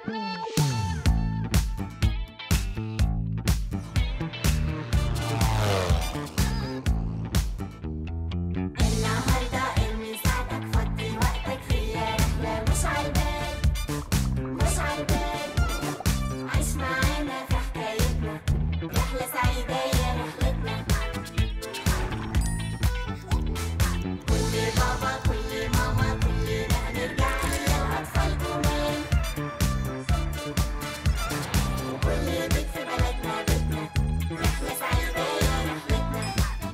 النهارده ارمي ساعتك فضي وقتك فيا رحلة مش عالبال مش عالبال عيش معانا في حكايتنا رحلة سعيدة يا رحلتنا كل بابا كل ماما كلنا هنرجع للأطفال كمان وكل بيت في بلدنا بيتنا رحلة سعيدة يا رحلتنا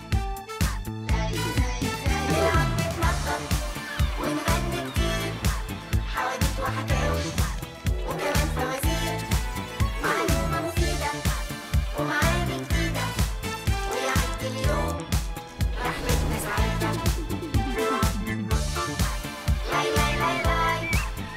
نلعب نتنطط ونغني كتير حواديت وحكاوي وكمان فوازير معلومة مفيدة ومعاني جديدة ويعدي اليوم رحلتنا سعادة لاي لاي لاي لاي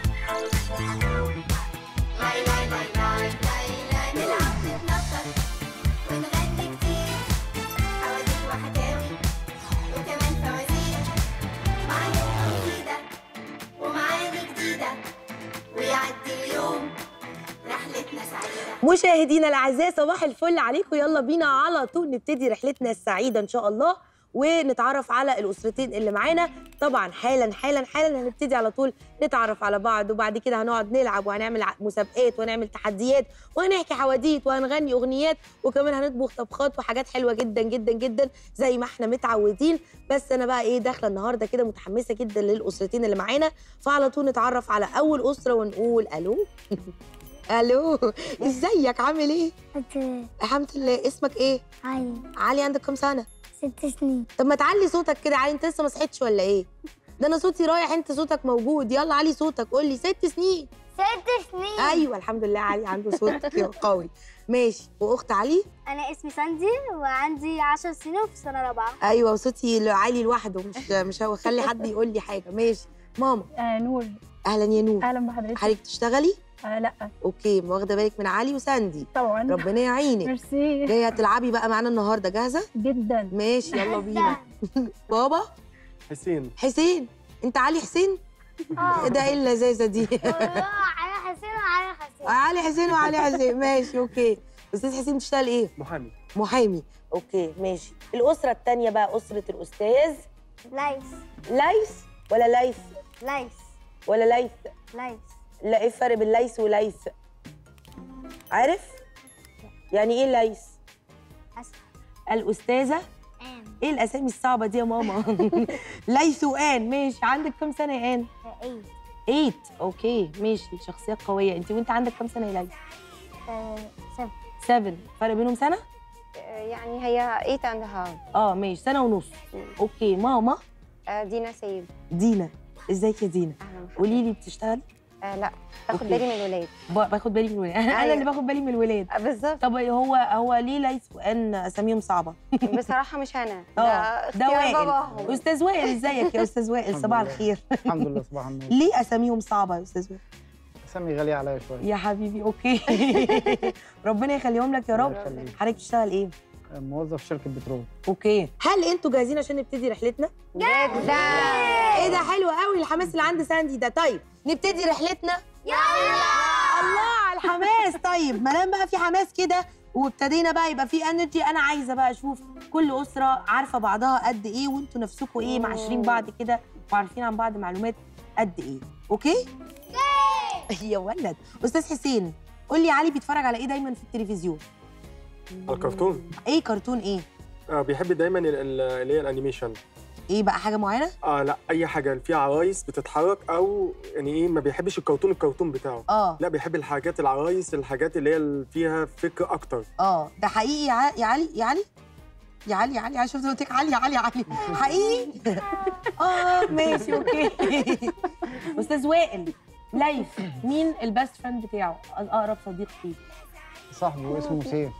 لاي لاي لاي لاي لاي لاي نلعب نتنطط ونغني كتير حواديت وحكاوي وكمان فوازير معلومة مفيدة ومعاني جديدة ويعدي اليوم رحلتنا سعيدة مشاهدينا الاعزاء صباح الفل عليكم يلا بينا على طول نبتدي رحلتنا السعيده ان شاء الله ونتعرف على الاسرتين اللي معانا طبعا حالا حالا حالا هنبتدي على طول نتعرف على بعض وبعد كده هنقعد نلعب وهنعمل ع- مسابقات وهنعمل تحديات وهنحكي حواديت وهنغني اغنيات وكمان هنطبخ طبخات وحاجات حلوه جدا جدا جدا زي ما احنا متعودين بس انا بقى ايه داخله النهارده كده متحمسه جدا للاسرتين اللي معانا فعلى طول نتعرف على اول اسره ونقول الو الو ازيك عامل ايه الحمد لله اسمك ايه علي علي عندك كام سنه ست سنين طب ما تعلي صوتك كده علي انت لسه ما صحيتش ولا ايه ده انا صوتي رايح انت صوتك موجود يلا علي صوتك قول لي ست سنين ست سنين ايوه الحمد لله علي عنده صوت كده قوي ماشي واخت علي انا اسمي ساندي وعندي 10 سنين وفي سنه رابعه ايوه وصوتي عالي لوحده مش مش هخلي حد يقول لي حاجه ماشي ماما آه نور اهلا يا نور اهلا بحضرتك حضرتك تشتغلي آه لا اوكي واخده بالك من علي وساندي طبعا ربنا يعينك ميرسي جايه تلعبي بقى معانا النهارده جاهزه جدا ماشي يلا بينا بابا حسين حسين انت علي حسين اه ده ايه اللذاذه دي على حسين وعلى حسين علي حسين وعلي حسين ماشي اوكي استاذ حسين بتشتغل ايه محامي محامي اوكي ماشي الاسره الثانيه بقى اسره الاستاذ ليس ليث ولا ليث ليس ولا ليث ليس لا ايه الفرق بين ليث وليث عارف يعني ايه ليث أسف. الاستاذه ان ايه الاسامي الصعبه دي يا ماما ليث وان ماشي عندك كام سنه يا ان ايت 8 اوكي ماشي شخصيات قويه انت وانت عندك كام سنه يا ليث سبعة 7 فرق بينهم سنه يعني هي 8 اند هاف اه ماشي سنه ونص اوكي ماما دينا سيد دينا ازيك يا دينا اهلا بحضرتك. قولي لي بتشتغلي آه لا باخد أوكي. بالي من الولاد ب- باخد بالي من الولاد انا أيوة. اللي باخد بالي من الولاد آه بالظبط طب هو هو ليه ليث وان اساميهم صعبه بصراحه مش انا اه ده ده اختيار وائل باباهم استاذ وائل ازيك يا استاذ وائل الحمد صباح لله. الخير الحمد لله صباح النور ليه اساميهم صعبه يا استاذ وائل اسامي غاليه عليا شويه يا حبيبي اوكي ربنا يخليهم لك يا رب الله يخليك. حضرتك بتشتغل ايه موظف شركه بترول اوكي هل انتوا جاهزين عشان نبتدي رحلتنا جدا ايه ده حلو قوي الحماس اللي عند ساندي ده طيب نبتدي رحلتنا الله على الحماس طيب ما دام بقى في حماس كده وابتدينا بقى يبقى في انرجي انا عايزه بقى اشوف كل اسره عارفه بعضها قد ايه وانتوا نفسكم ايه معاشرين بعض كده وعارفين عن بعض معلومات قد ايه اوكي يا ولد استاذ حسين قول لي علي بيتفرج على ايه دايما في التلفزيون الكرتون ايه كرتون ايه آه بيحب دايما ال- ال- اللي هي الانيميشن ايه بقى حاجه معينه اه لا اي حاجه فيها عرايس بتتحرك او يعني ايه ما بيحبش الكرتون الكرتون بتاعه اه لا بيحب الحاجات العرايس الحاجات اللي هي اللي فيها فكر اكتر اه ده حقيقي يا ع- يا علي يا علي يا علي يا علي عشان شفت قلت لك علي يا علي يا علي حقيقي اه ماشي اوكي استاذ وائل ليث مين البيست فريند بتاعه اقرب صديق ليه صاحبه اسمه سيف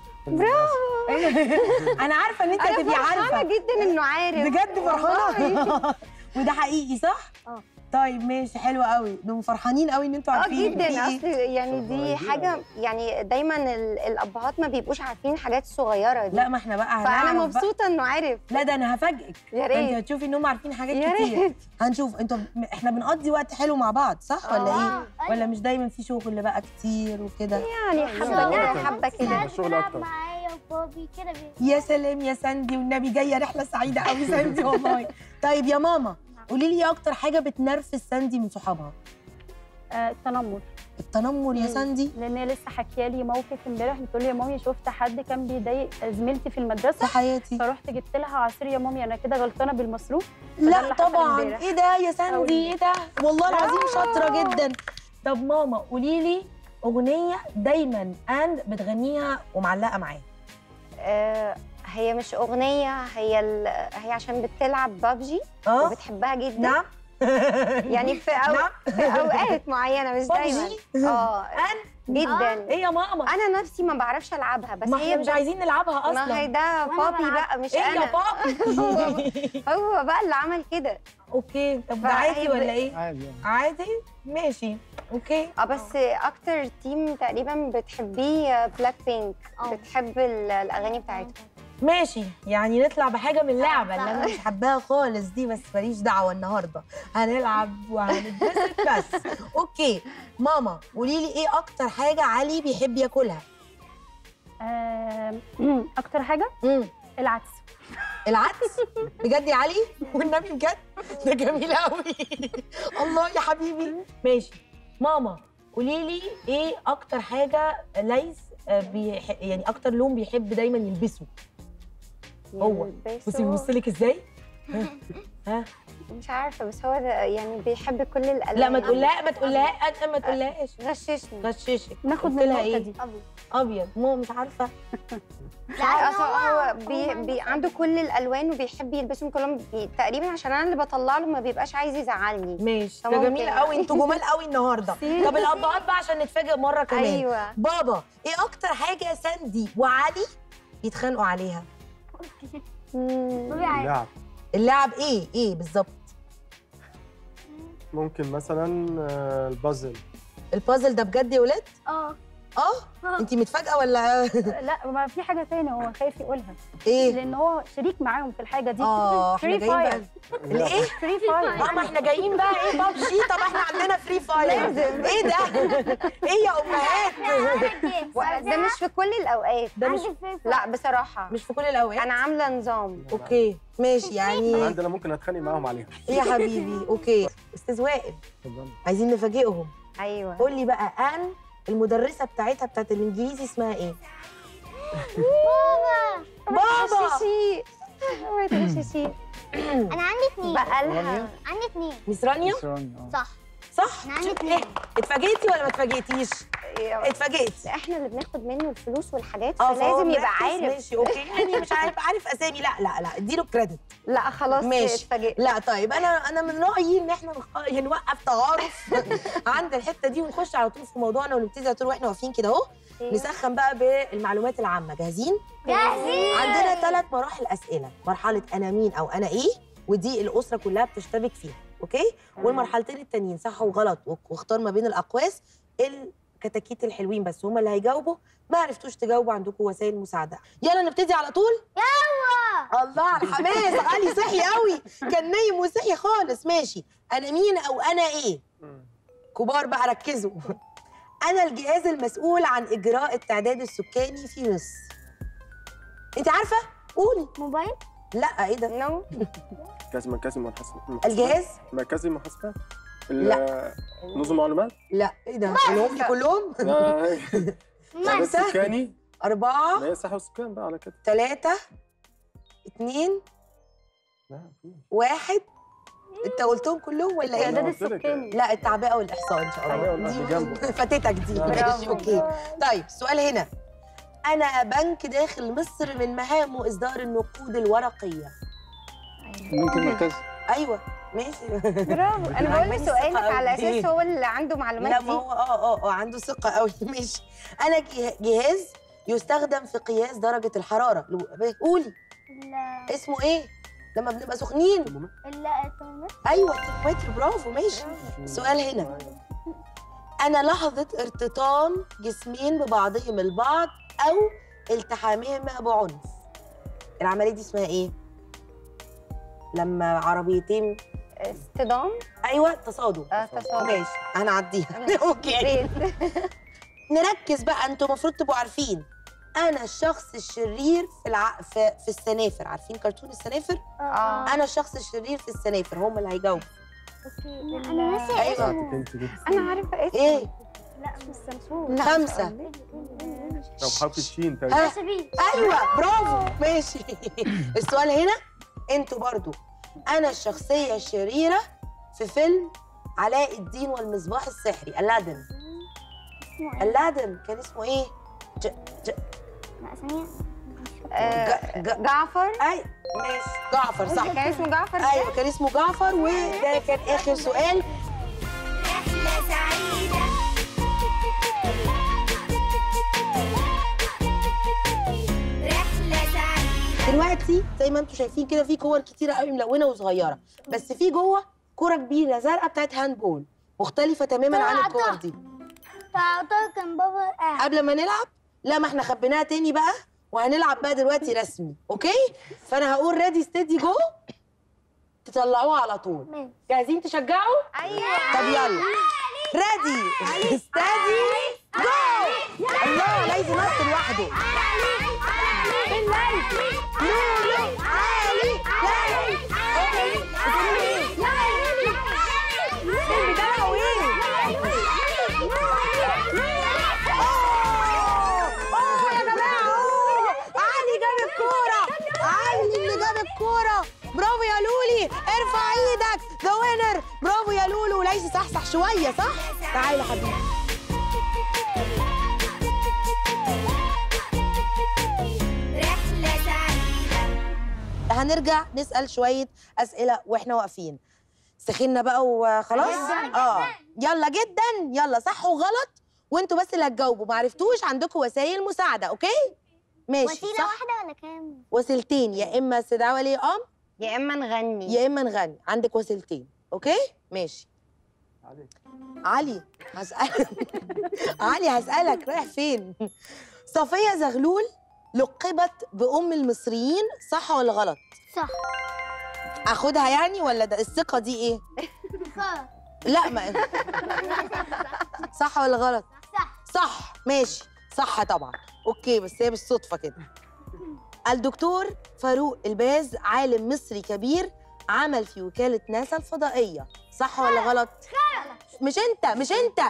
انا عارفه ان انت انا هتبقي فرحانه عارفه جدا انه عارف بجد فرحانه وده حقيقي صح اه. طيب ماشي حلو قوي دول فرحانين قوي ان انتوا اه عارفين في جدا إيه. اصل يعني دي صغيرين حاجه أوي. يعني دايما ال- الابهات ما بيبقوش عارفين الحاجات الصغيره دي لا ما احنا بقى فانا هنعرف بقى. مبسوطه انه عارف لا ده انا هفاجئك يا ده انت ريت هتشوفي ان هم عارفين حاجات يا كتير ريت هنشوف انتوا م- احنا بنقضي وقت حلو مع بعض صح ولا ايه آه، ولا مش دايما في شغل بقى كتير وكده يعني حبه لا، كده لا، حبه كده ساعات الشغل بيلعب أكتر. معايا وبابي كده بي- يا سلام يا ساندي والنبي جايه رحله سعيده قوي ساندي والله طيب يا ماما قولي لي ايه اكتر حاجه بتنرفز ساندي من صحابها آه، التنمر التنمر يا مم. ساندي لان هي لسه حكيه لي موقف امبارح بتقول لي يا مامي شفت حد كان بيضايق زميلتي في في المدرسه حياتي فرحت جبت لها عصير يا مامي انا كده غلطانه بالمصروف فده لا اللي حصل طبعا امبارح. ايه ده يا ساندي أوي. ايه ده والله العظيم شاطره جدا طب ماما قولي لي اغنيه دايما ان بتغنيها ومعلقه معايا آه هي مش اغنيه هي ال... هي عشان بتلعب بابجي اه وبتحبها جدا نعم يعني في أو... نعم في اوقات معينه مش دايما بابجي اه ان جدا ايه يا ماما انا نفسي ما بعرفش العبها بس ما هي احنا مش بت- عايزين نلعبها ما هي اصلا ده وأنا بابي بلعب. بقى مش ايه يا انا بابي هو بقى اللي عمل كده اوكي طب ده فهي عادي ب- ولا ايه عادي يعني عادي ماشي اوكي اه بس اكتر تيم تقريبا بتحبيه بلاك بينك آه. بتحب ال- الاغاني بتاعتهم ماشي يعني نطلع بحاجه من اللعبه اللي انا مش حباها خالص دي بس ماليش دعوه النهارده هنلعب وهنتبسط بس اوكي ماما قولي لي ايه اكتر حاجه علي بيحب ياكلها آه، اكتر حاجه امم العدس العدس بجد يا علي والنبي بجد ده جميل قوي الله يا حبيبي ماشي ماما قولي لي ايه اكتر حاجه ليس آه، بيح... يعني اكتر لون بيحب دايما يلبسه هو. يلبسوا- بصي بيبص لك ازاي ها ها مش عارفه بس هو ده يعني بيحب كل الالوان لا ما تقولها ما تقولها ما تقولهاش غششني غششك ناخد قلت من لها النقطه ايه دي ابيض ماما مش عارفه لا أصل هو بي بي عنده كل الالوان وبيحب يلبسهم كلهم بي تقريبا عشان انا اللي بطلع له ما بيبقاش عايز يزعلني ماشي ده ممكن. جميل قوي انتوا جمال قوي النهارده طب الابهات بقى عشان نتفاجئ مره كمان ايوه بابا ايه اكتر حاجه ساندي وعلي يتخانقوا عليها مم. بابي عارف لعب اللعب ايه ايه بالظبط ممكن مثلا آه، البازل البازل ده بجد يا ولاد اه اه انت متفاجئه ولا لا ما في حاجه تانية هو خايف يقولها ايه لان هو شريك معاهم في الحاجه دي اه احنا فري جايين بقى فاير الايه فري فاير اه ما احنا جايين بقى ايه بابجي طب احنا عندنا فري فاير لازم. ايه ده ايه يا امهات ده مش في كل الاوقات ده مش لا بصراحه مش في كل الاوقات انا عامله نظام اوكي ماشي انا يعني عندنا ممكن اتخانق معاهم عليها ايه يا حبيبي اوكي استاذ وائل اتفضلي عايزين نفاجئهم ايوه قول لي بقى ان المدرسه بتاعتها بتاعت الانجليزي اسمها ايه بابا شيشي اوعي تغششي انا عندي اثنين بقالها عندي اثنين مس رانيا إسراني، اه صح صح أنا عندي شوف اتنين. ايه اتفاجئتي ولا ما اتفاجئتيش اتفاجئتي احنا اللي بناخد منه الفلوس والحاجات اه فلازم فهو يبقى مركز، عارف ماشي اوكي يعني مش عارف عارف اسامي لا لا لا اديله كريدت لا خلاص ماشي. اتفاجئت لا طيب انا انا من رايي ان احنا نخ- يعني نوقف تعارف عند الحته دي ونخش على طول في موضوعنا ونبتدي على طول واحنا واقفين كده اهو نسخن بقى بالمعلومات العامه جاهزين جاهزين عندنا ثلاث مراحل اسئله مرحله انا مين او انا ايه ودي الاسره كلها بتشتبك فيها اوكي والمرحلتين التانيين صح وغلط واختار ما بين الاقواس الكتاكيت الحلوين بس هم اللي هيجاوبوا ما عرفتوش تجاوبوا عندكم وسائل مساعده يلا نبتدي على طول يلا الله على الحماس علي صحي قوي كان نايم وصحي خالص ماشي انا مين او انا ايه كبار بقى ركزوا انا الجهاز المسؤول عن اجراء التعداد السكاني في مصر انت عارفه قولي موبايل لا ايه ده نو مركز مركزي محاسبه الجهاز مركزي محاسبه لا. نظم معلومات لا ايه ده قولهم لي كلهم لا، تعداد خمسة. سكاني أربعة ما هي صحة وسكان بقى على كده ثلاثة اتنين لا في واحد انت قلتهم كلهم ولا ايه؟ التعداد قلت لك السكاني لا التعبئة والإحصاء إن شاء التعبئة الله والإحصاء جنبه. فاتتك دي لا، ماشي برافو. أوكي طيب السؤال هنا أنا بنك داخل مصر من مهامه إصدار النقود الورقية البنك المركزي أيوه ماشي برافو انا بقول عجباني له سؤالك الثقة على أوي. اساس هو اللي عنده معلومات لا دي ما هو اه اه اه عنده ثقة قوي ماشي أنا جه- جهاز يستخدم في قياس درجة الحرارة لو- قولي ال- اسمه إيه؟ لما بنبقى سخنين الترمومتر ايوه الترمومتر برافو ماشي السؤال هنا انا لحظه ارتطام جسمين ببعضهم البعض او التحامهما بعنف العمليه دي اسمها ايه لما عربيتين اصطدام ايوه تصادم آه، تصادم. ماشي هنعديها اوكي نركز بقى انتوا المفروض تبقوا عارفين انا الشخص الشرير في الع... في, في السنافر عارفين كرتون السنافر اه انا الشخص الشرير في السنافر هم اللي هيجاوبوا انا ناسي أيوة. اسمه انت دي انا عارفه اسمه ايه لا مش السمسور لا، خمسة. طب حرف الشين طيب ها سبيل ايوه برافو ماشي السؤال هنا انتوا برضو انا الشخصيه الشريره في فيلم علاء الدين والمصباح السحري الادن اسمه ايه؟ الادن كان اسمه ايه ج... ج... لا ثانية آه، ج... ج... جعفر اي ماشي جعفر صح كان اسمه جعفر ايوه كان اسمه جعفر وده كان اخر سؤال رحلة سعيدة رحلة سعيدة دلوقتي زي ما انتم شايفين كده في كور كتيره قوي ملونه وصغيره بس في جوه كوره كبيره زرقاء بتاعت هاند بول مختلفه تماما عن الكور دي تعطى كان بابا قاعد قبل ما نلعب لا ما احنا خبيناها تاني بقى وهنلعب بقى دلوقتي رسمي اوكي فانا هقول ريدي ستيدي جو تطلعوها على طول ماشي. جاهزين تشجعوا ايوه طب يلا ريدي ستادي جو الله لازم نط لوحده لولو علي لالي بتاعه ايه اوه يا جماعه اوه علي جاب الكوره علي اللي جاب الكوره برافو يا لولي ارفع ايدك ذا وينر برافو يا لولو ليس صحصح شويه صح تعالى حبيبي رحلة سعيدة هنرجع نسال شويه اسئله واحنا واقفين سخنا بقى وخلاص اه يلا جدا يلا صح وغلط وانتوا بس اللي هتجاوبوا ما عرفتوش عندكم وسائل مساعده اوكي ماشي وسيلة صح واحدة ولا كام؟ وسيلتين يا اما استدعاء ولي امر يا اما نغني يا اما نغني عندك وسيلتين اوكي ماشي علي هسألك علي هسألك رايح فين صفية زغلول لقبت بأم المصريين صح ولا غلط صح اخدها يعني ولا ده الثقة دي ايه غلط لا ما صح ولا غلط صح صح ماشي صح طبعا اوكي بس هي بالصدفة كده الدكتور فاروق الباز عالم مصري كبير عمل في وكالة ناسا الفضائية صح ولا غلط؟ مش انت مش انت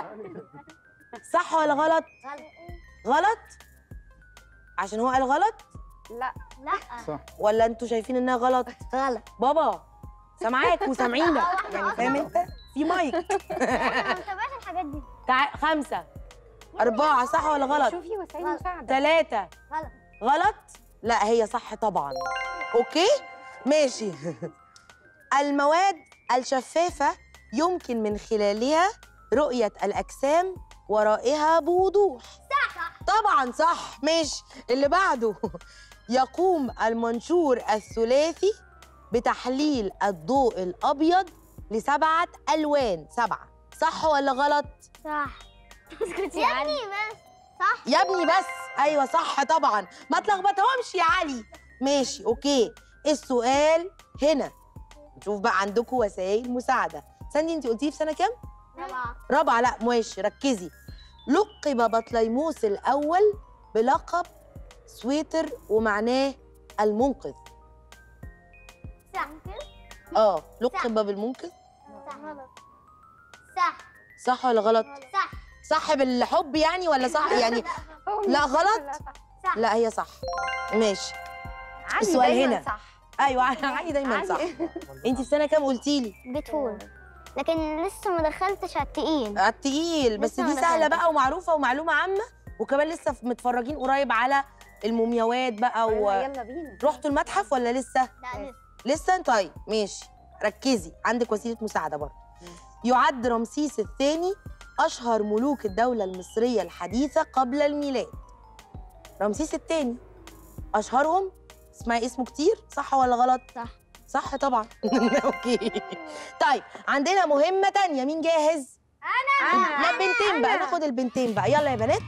صح ولا غلط؟ غلط؟ عشان هو قال غلط لا لا صح ولا انتوا شايفين انها غلط؟ غلط بابا سامعاك وسامعينك يعني فاهم انت؟ في مايك انا ما بتابعش الحاجات دي تع... خمسة أربعة صح ولا غلط؟ شوفي وسائل غلط. مساعده ثلاثة غلط غلط؟ لا هي صح طبعا اوكي ماشي المواد الشفافة يمكن من خلالها رؤية الأجسام ورائها بوضوح صح طبعا صح ماشي اللي بعده يقوم المنشور الثلاثي بتحليل الضوء الأبيض لسبعة ألوان سبعة صح ولا غلط؟ صح اسكتي يا ابني بس صح يا ابني بس ايوه صح طبعا ما تلخبطهمش يا علي ماشي اوكي السؤال هنا نشوف بقى عندكم وسائل مساعده ساندي انت قلتيه في سنه كام طبعا رابعه لا ماشي ركزي لقب بطليموس الاول بلقب سويتر ومعناه المنقذ صح اه لقب بالمنقذ صح غلط صح صح ولا غلط صح صح بالحب يعني ولا صح يعني لا غلط صح لا هي صح ماشي علي السؤال دايماً هنا. صح ايوه علي دايما صح انت في سنه كام قلتي لي بتفور لكن لسه ما دخلتش على التقيل على التقيل بس لسه دي ما سهله دخلتش. بقى ومعروفه ومعلومه عامه وكمان لسه متفرجين قريب على المومياوات بقى يلا و... يلا بينا رحتوا المتحف ولا لسه لا لسه طيب ماشي ركزي عندك وسيله مساعده برضه يعد رمسيس الثاني اشهر ملوك الدوله المصريه الحديثه قبل الميلاد رمسيس الثاني اشهرهم اسمعي اسمه كتير صح ولا غلط صح. صح طبعا اوكي طيب عندنا مهمه تانية مين جاهز انا لا بنتين بقى ناخد البنتين بقى يلا يا بنات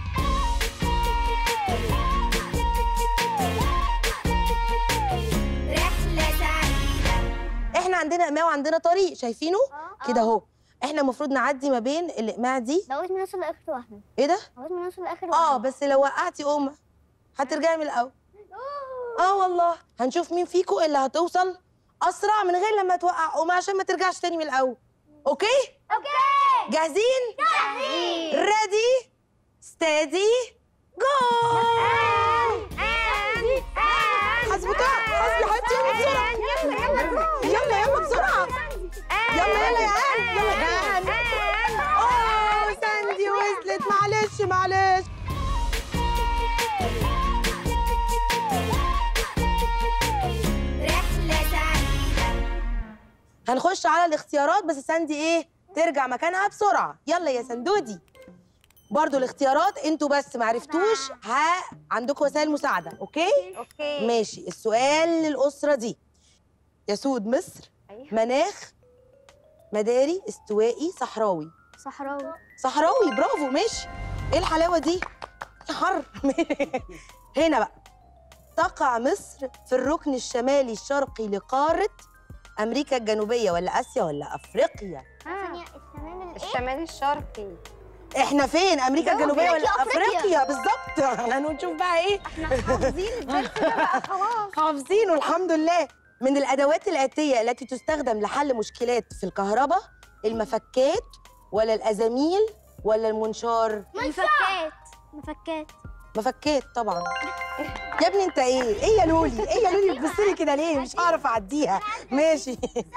رحلة سعيدة احنا عندنا اقماع وعندنا طريق شايفينه كده اهو احنا المفروض نعدي ما بين الاقماع دي لغايه ما نوصل لاخر واحده ايه ده لغايه ما نوصل لاخر اه واحده بس لو وقعتي قمه هترجعي من الاول اه والله هنشوف مين فيكم اللي هتوصل اسرع من غير لما توقع قمه عشان ما ترجعش تاني من الاول اوكي اوكي جاهزين جاهزين ريدي ستادي جو حسبك حسبي حسبي يلا بسرعه يلا يلا بسرعه يلا يلا يا آن يلا يا آن اوه ساندي وصلت معلش معلش رحلة سعيدة هنخش على الاختيارات بس ساندي ايه ترجع مكانها بسرعه يلا يا سندودي برضو الاختيارات انتوا بس ما عرفتوش ها عندكم وسائل مساعده اوكي اوكي ماشي السؤال للاسره دي يسود مصر أيوة. مناخ مداري استوائي صحراوي صحراوي صحراوي برافو ماشي ايه الحلاوه دي حر هنا بقى تقع مصر في الركن الشمالي الشرقي لقاره امريكا الجنوبيه ولا اسيا ولا افريقيا ثانيه الشمال الايه الشمال الشرقي احنا فين امريكا جنوب الجنوبيه ولا أفريقيا، افريقيا بالظبط احنا نشوف بقى ايه احنا حافظين الدرس ده بقى خلاص حافظينه الحمد لله من الادوات الاتيه التي تستخدم لحل مشكلات في الكهرباء المفكات ولا الازاميل ولا المنشار مفكات مفكات مفكات طبعا يا ابني انت ايه ايه يا لولي ايه يا لولي بتبصلي كده ليه مش هعرف اعديها ماشي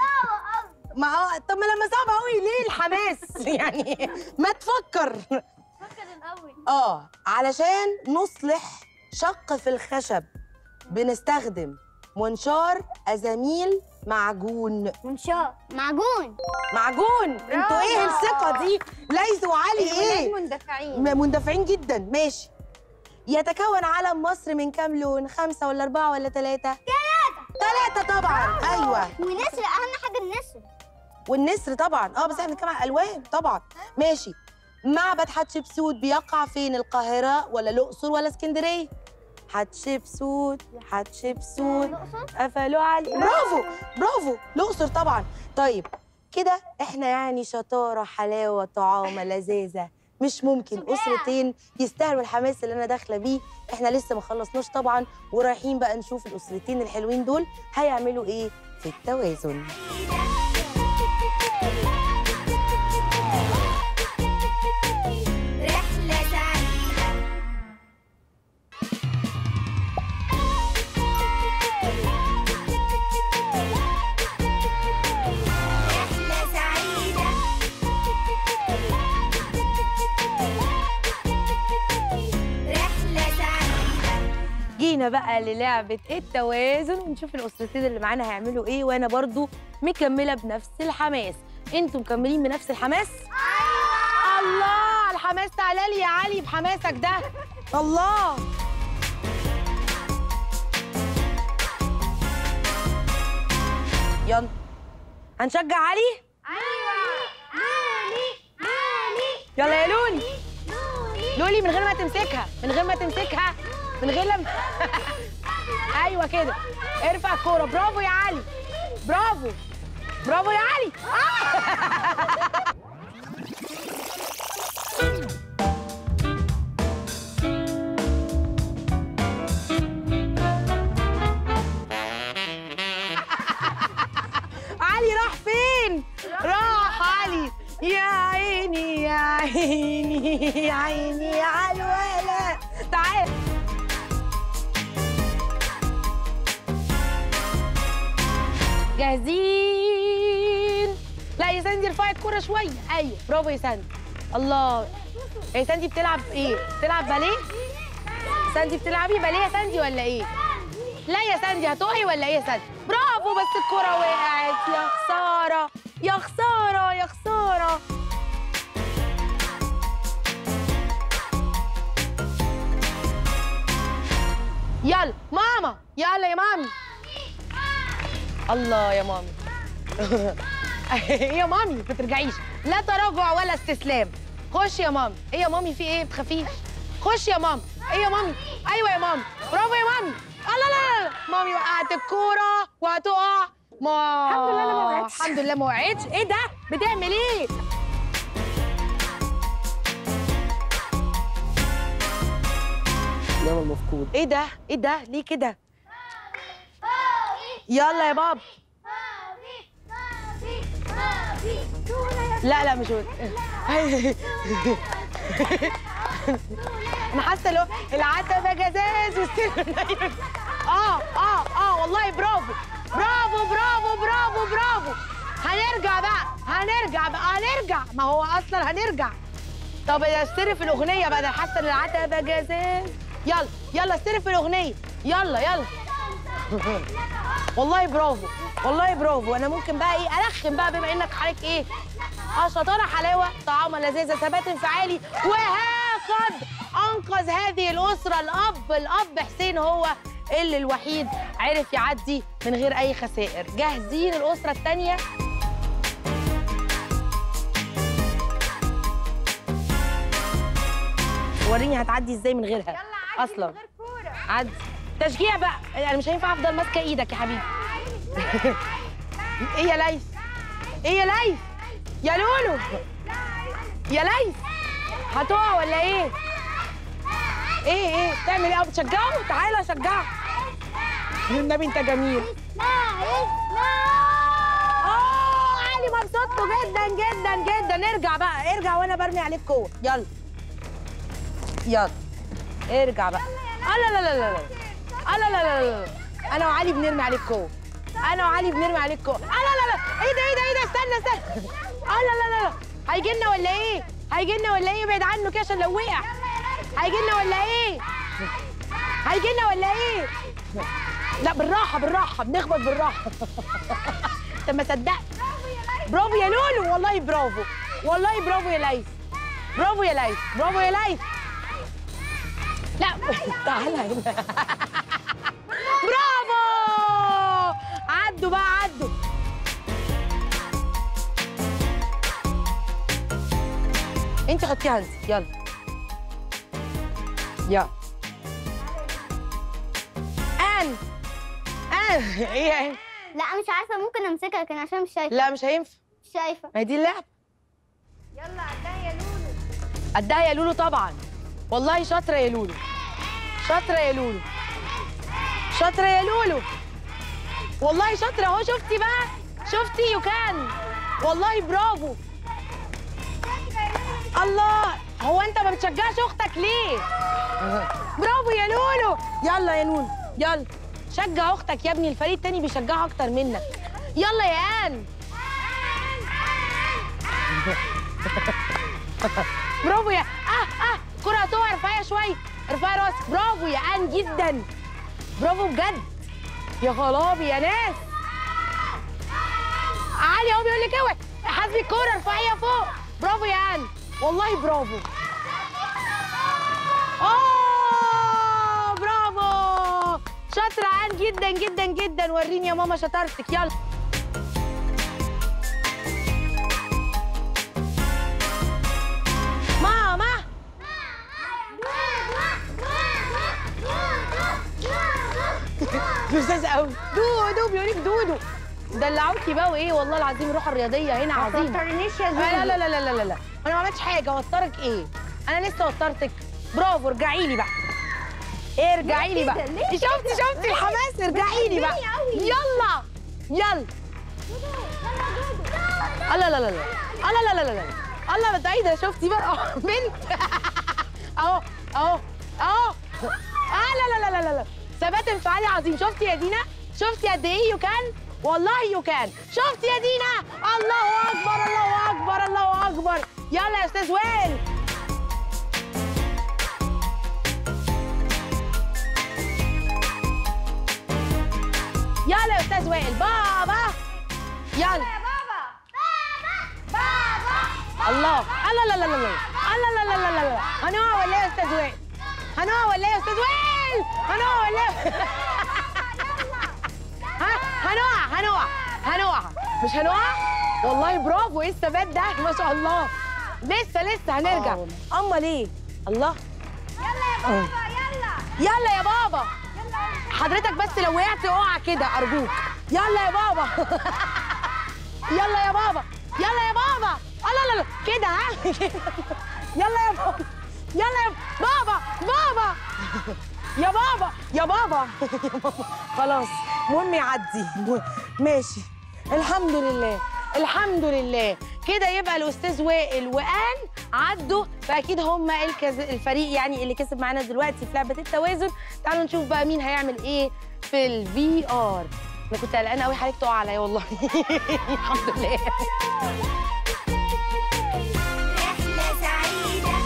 ما آه، طب ما لما صعب قوي ليه الحماس يعني ما تفكر فكر الاول اه علشان نصلح شق في الخشب بنستخدم منشار ازاميل معجون منشار معجون معجون انتوا ايه الثقه دي ليث وعلي ايه الولاد مندفعين م- مندفعين جدا ماشي يتكون علم مصر من كام لون خمسة ولا أربعة ولا ثلاثة ثلاثة ثلاثة طبعا أيوة ونسر اهم حاجه النسر والنسر طبعا اه بس احنا بنتكلم عن الألوان طبعا ماشي معبد حتشبسوت بيقع فين القاهرة ولا الأقصر ولا اسكندرية حتشبسوت حتشبسوت قفلوا علي برافو برافو الأقصر طبعا طيب كده احنا يعني شطارة حلاوة طعامة لذاذة مش ممكن أسرتين يستاهلوا الحماس اللي أنا داخلة بيه احنا لسه ما خلصناش طبعا ورايحين بقى نشوف الأسرتين الحلوين دول هيعملوا ايه في التوازن رحلة سعيدة رحلة سعيدة رحلة سعيدة جينا بقى للعبة التوازن ونشوف الأسرتين اللي معانا هيعملوا إيه وأنا برضو مكملة بنفس الحماس أنتوا مكملين بنفس الحماس؟ أيوة الله الحماس تعالى لي يا علي بحماسك ده الله يلا هنشجع علي؟ يلا يا لولي لولي من غير ما تمسكها من غير ما تمسكها من غير لما ايوه كده ارفع الكوره برافو يا علي برافو برافو يا علي علي راح فين راح علي يا عيني يا عيني يا عيني على الولا تعال جاهزين لا يا ساندي ارفعي الكوره شويه ايوه برافو يا ساندي الله يا ساندي بتلعب ايه بتلعب باليه ساندي بتلعبي باليه يا ساندي ولا ايه لا يا ساندي هتقعي ولا ايه يا ساندي برافو بس الكوره وقعت يا خساره يا خساره يا خساره يلا ماما يلا يا مامي الله يا مامي ايه يا مامي ما ترجعيش لا تراجع ولا استسلام خش يا مامي ايه يا مامي في ايه ما تخافيش خش يا مامي ايه يا مامي ايوه يا مامي برافو يا مامي الله لا لا لا مامي وقعت الكوره وهتقع ما الحمد لله أنا ما وقعتش. الحمد لله ما وقعتش ايه ده بتعمل ايه الامل مفقود ايه ده ايه ده ليه كده يلا يا بابا لا لا مش هو. انا حاسه لو العتبه جزاز والسر نايم. اه اه اه والله برافو برافو برافو برافو برافو هنرجع بقى هنرجع بقى هنرجع ما هو اصلا هنرجع طب السر في الاغنيه بقى انا حاسه ان العتبه جزاز يلا يلا السر في الاغنيه يلا يلا والله برافو والله برافو انا ممكن بقى ايه ارخم بقى بما انك حضرتك ايه اه شطاره حلاوه طعامه لذيذه ثبات انفعالي وها قد انقذ هذه الاسره الاب الاب حسين هو اللي الوحيد عرف يعدي من غير اي خسائر جاهزين الاسره الثانيه وريني هتعدي ازاي من غيرها اصلا عدي تشجيع بقى انا مش هينفع افضل ماسكه ايدك يا حبيبي ايه يا ليث ايه يا ليث يا لولو يا ليث هتقع ولا ايه ايه ايه تعمل ايه أه، بتشجعه تعالى شجعه النبي انت جميل اه علي مبسوط له جدا جدا جدا ارجع بقى ارجع وانا برمي عليك قوه يلا يلا ارجع بقى آه لا لا لا لا لا آه لا لا لا لا انا وعلي بنرمي عليك قوه انا وعلي بنرمي عليك قوه آه لا لا لا ايه ده ايه ده ايه ده استنى استنى اه لا لا لا لا هيجي لنا ولا ايه هيجي لنا ولا ايه ابعد عنه كده عشان لو وقع هيجي لنا ولا ايه هيجي لنا ولا ايه لا بالراحه بالراحه بنخبط بالراحه انت ما صدقت برافو يا لولو والله برافو والله برافو يا ليث برافو يا ليث برافو يا ليث لا تعالى هنا برافو عدوا بقى عدوا انت حطيها انت يلا يلا ان ان ايه يعني؟ لا مش عارفه ممكن امسكها لكن عشان مش شايفه لا مش هينفع مش شايفه ما هي دي اللعبه يلا عدها يا لولو قدها يا لولو طبعا والله شاطره يا لولو شاطره يا لولو شاطره يا لولو والله شاطره اهو شفتي بقى شفتي يو كان والله برافو الله هو انت ما بتشجعش اختك ليه برافو يا لولو يلا يا لولو يلا شجع اختك يا ابني الفريق التاني بيشجعها اكتر منك يلا يا ان برافو يا اه اه كرة هتقع ارفعيها شوية ارفعي راسك برافو يا ان جدا برافو بجد يا خرابي يا ناس علي اهو بيقول لك اوعي حاسبي الكورة ارفعيها فوق برافو يا ان والله برافو اوه برافو شاطرة ان جدا جدا جدا وريني يا ماما شطارتك يلا ماما لذيذ قوي دودو بيقول لك دودو دلعوكي بقى وايه والله العظيم الروح الرياضيه هنا عظيمه توترنيش يا لا لا لا لا لا لا لا انا ما عملتش حاجه وترك ايه انا لسه وترتك برافو ارجعي لي بقى ارجعي لي بقى شفتي شفتي الحماس ارجعي لي بقى يلا يلا الله لا لا لا الله لا لا لا لا الله ده ايه ده شفتي بقى اه بنت اهو اهو اهو اه لا لا لا لا لا ثبات انفعالي عظيم شفتي يا دينا شفتي قد ايه يو كان والله يو كان شفتي يا دينا الله اكبر الله اكبر الله اكبر يلا يا استاذ وائل يلا يا استاذ وائل بابا يلا يا بابا بابا الله الله لا لا لا لا الله لا لا لا لا لا هنقع ولا ايه يا استاذ وائل هنقع ولا ايه يا استاذ وائل هنقع ولا ايه ها هنقع هنقع هنقع مش هنقع والله برافو ايه الثبات ده ما شاء الله لسه لسه هنرجع امال ايه الله يلا يا بابا يلا يلا يا بابا حضرتك بس لو وقعت اقع كده ارجوك يلا يا بابا يلا يا بابا يلا يا بابا الله لا لا كده ها يلا يا بابا يلا يا بابا بابا يا بابا يا بابا يا بابا خلاص المهم يعدي ماشي الحمد لله الحمد لله كده يبقى الاستاذ وائل وان عدوا فاكيد هم الكز... الفريق يعني اللي كسب معانا دلوقتي في لعبه التوازن تعالوا نشوف بقى مين هيعمل ايه في الفي ار انا كنت قلقانه قوي حضرتك تقع عليا والله الحمد لله رحلة سعيدة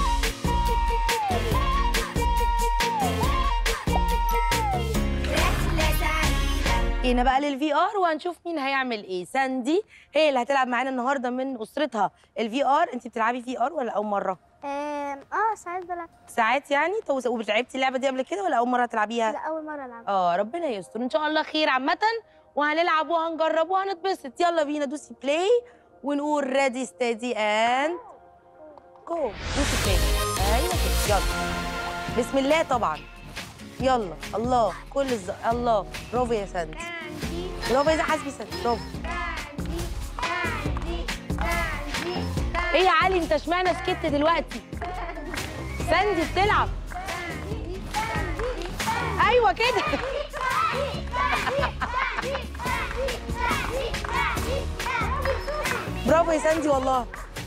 رحلة سعيدة جينا بقى للفي ار وهنشوف مين هيعمل ايه ساندي هي اللي هتلعب معانا النهارده من اسرتها الفي ار انت بتلعبي في ار ولا اول مره آم، اه ساعات بلعب ساعات يعني طب ولعبتي اللعبه دي قبل كده ولا اول مره تلعبيها لا اول مره العب اه ربنا يستر ان شاء الله خير عامه وهنلعب وهنجرب وهنتبسط يلا بينا دوسي بلاي ونقول ريدي ستيدي اند جو دوسي بلاي ايوه كده يلا بسم الله طبعا يلا الله كل الز... الله برافو يا ساندي برافو يا حسبي ساندي برافو ايه يا علي انت اشمعنى سكت دلوقتي ساندي بتلعب ايوه كده برافو يا ساندي والله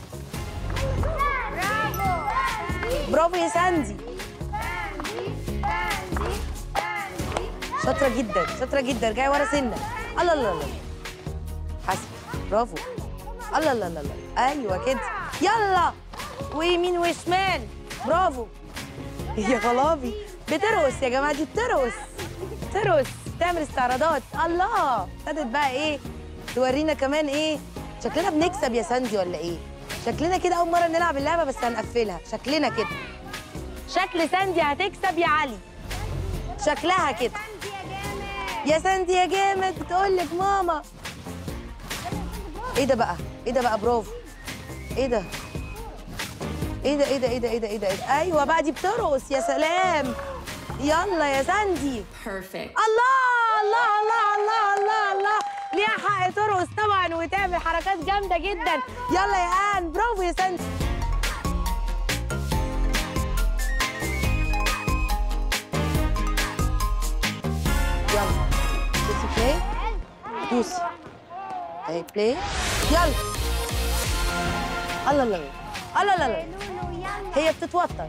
برافو يا ساندي شاطره جدا شاطره جدا جايه ورا سنه الله الله الله حسن برافو الله الله الله الله. ايوه كده يلا ويمين وشمال برافو يا خلابي بترقص يا جماعه دي بترقص ترقص تعمل استعراضات الله ابتدت بقى ايه تورينا كمان ايه شكلنا بنكسب يا ساندي ولا ايه شكلنا كده اول مره نلعب اللعبه بس هنقفلها شكلنا كده شكل ساندي هتكسب يا علي شكلها كده يا ساندي يا جامد بتقول لك ماما ايه ده بقى ايه ده بقى برافو ايه ده ايه ده ايه ده ايه ده ايه ده ايه ده, إيه ده؟ ايوه بقى دي بترقص يا سلام يلا يا ساندي Perfect الله الله الله الله الله الله ليها حق ترقص طبعا وتعمل حركات جامده جدا يلا يا ان برافو يا ساندي يلا دوسي بلاي دوسي اهي بلاي يلا الله الله الله الله الله هي بتتوتر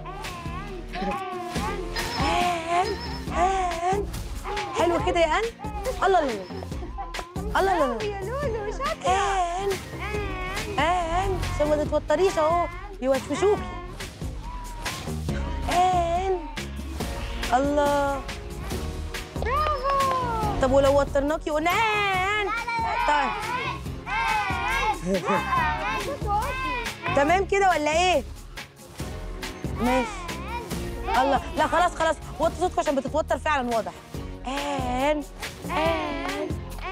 آن آن حلو كده يا آن الله الله الله الله الله يا لولو شاطره آن آن عشان ما تتوتريش أهو بيوشوشوكي آن الله برافو طب ولو وترناكي قلنا آن طيب تمام كده ولا إيه؟ ماشي الله لا خلاص خلاص وطي صوتكم عشان بتتوتر فعلا واضح آن آن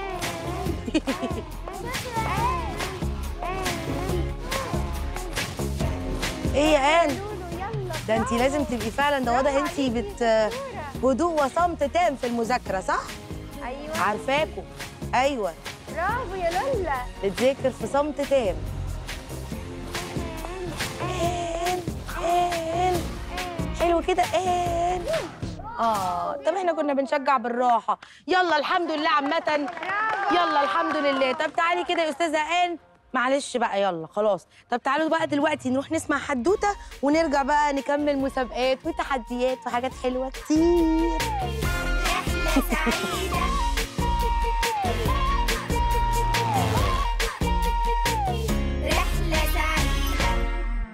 ايه يا آن ده انت لازم تبقي فعلا ده واضح انت بت هدوء وصمت تام في المذاكره صح ايوه عارفاكوا ايوه برافو يا لولا بتذاكر في صمت تام آن آن حلو كده آن اه طب احنا كنا بنشجع بالراحه يلا الحمد لله عامه يلا الحمد لله طب تعالي كده يا استاذه آن معلش بقى يلا خلاص طب تعالوا بقى دلوقتي نروح نسمع حدوته ونرجع بقى نكمل مسابقات وتحديات وحاجات حلوه كتير رحلة سعيدة رحلة سعيدة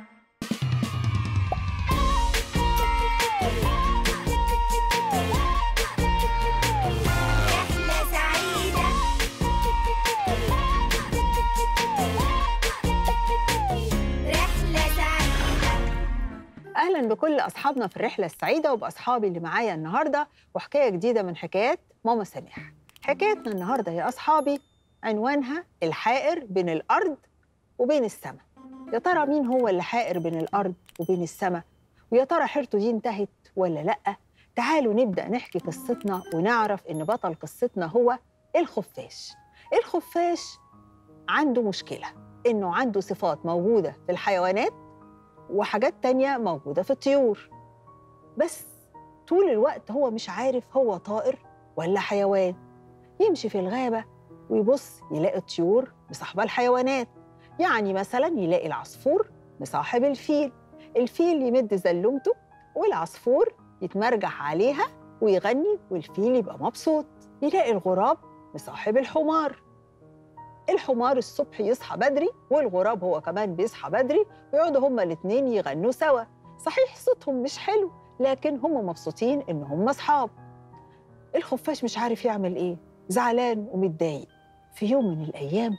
رحلة سعيدة رحلة سعيدة اهلا بكل اصحابنا في الرحله السعيده وباصحابي اللي معايا النهارده وحكايه جديده من حكايات ماما سميح حكايتنا النهارده يا أصحابي عنوانها الحائر بين الأرض وبين السماء يا ترى مين هو اللي حائر بين الأرض وبين السماء ويا ترى حيرته دي انتهت ولا لأ تعالوا نبدأ نحكي قصتنا ونعرف إن بطل قصتنا هو الخفاش الخفاش عنده مشكلة إنه عنده صفات موجودة في الحيوانات وحاجات تانية موجودة في الطيور بس طول الوقت هو مش عارف هو طائر ولا حيوان يمشي في الغابة ويبص يلاقي الطيور مصاحبة الحيوانات يعني مثلا يلاقي العصفور مصاحب الفيل الفيل يمد زلمته والعصفور يتمرجح عليها ويغني والفيل يبقى مبسوط يلاقي الغراب مصاحب الحمار الحمار الصبح يصحى بدري والغراب هو كمان بيصحى بدري ويقعدوا هما الاتنين يغنوا سوا صحيح صوتهم مش حلو لكن هم مبسوطين ان هم اصحاب الخفاش مش عارف يعمل ايه زعلان ومتضايق في يوم من الايام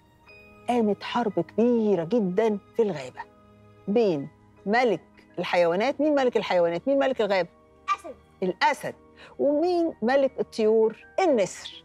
قامت حرب كبيره جدا في الغابه بين ملك الحيوانات مين ملك الحيوانات مين ملك الغابه أسد. الاسد ومين ملك الطيور النسر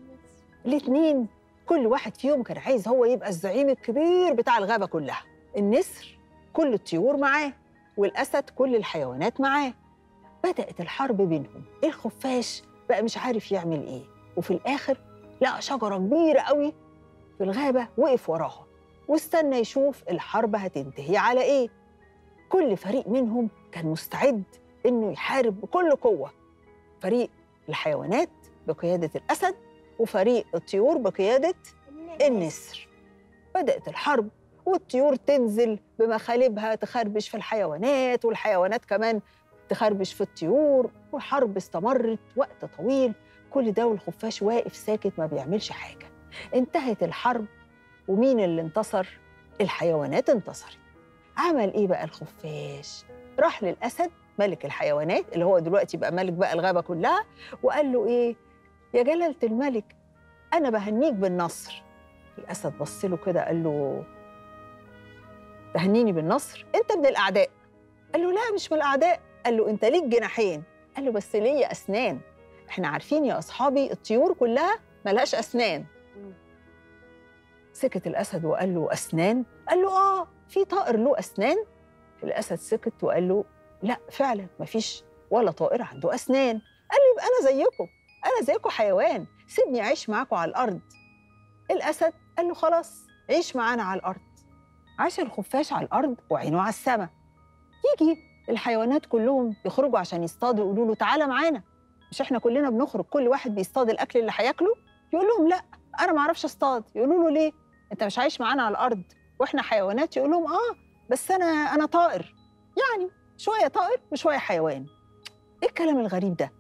الاتنين كل واحد فيهم كان عايز هو يبقى الزعيم الكبير بتاع الغابه كلها النسر كل الطيور معاه والاسد كل الحيوانات معاه بدات الحرب بينهم الخفاش بقى مش عارف يعمل ايه وفي الاخر لقى شجره كبيره قوي في الغابه وقف وراها واستنى يشوف الحرب هتنتهي على ايه كل فريق منهم كان مستعد انه يحارب بكل قوه فريق الحيوانات بقياده الاسد وفريق الطيور بقياده النسر بدات الحرب والطيور تنزل بمخالبها تخربش في الحيوانات والحيوانات كمان تخربش في الطيور والحرب استمرت وقت طويل كل ده والخفاش واقف ساكت ما بيعملش حاجة انتهت الحرب ومين اللي انتصر؟ الحيوانات انتصرت عمل ايه بقى الخفاش؟ راح للأسد ملك الحيوانات اللي هو دلوقتي بقى ملك بقى الغابة كلها وقال له ايه؟ يا جلالة الملك أنا بهنيك بالنصر الأسد بص له كده قال له تهنيني بالنصر انت من الاعداء قال له لا مش من الاعداء قال له انت ليك جناحين قال له بس ليا اسنان احنا عارفين يا اصحابي الطيور كلها ملهاش اسنان سكت الاسد وقال له اسنان قال له اه في طائر له اسنان الاسد سكت وقال له لا فعلا مفيش ولا طائر عنده اسنان قال له يبقى انا زيكم انا زيكم حيوان سيبني اعيش معاكم على الارض الاسد قال له خلاص عيش معانا على الارض عاش الخفاش على الارض وعينه على السماء يجي الحيوانات كلهم يخرجوا عشان يصطادوا يقولوا له تعالى معانا مش احنا كلنا بنخرج كل واحد بيصطاد الاكل اللي هياكله يقول لهم لا انا ما اعرفش اصطاد يقولوا له ليه انت مش عايش معانا على الارض واحنا حيوانات يقول لهم اه بس انا انا طائر يعني شويه طائر وشويه حيوان ايه الكلام الغريب ده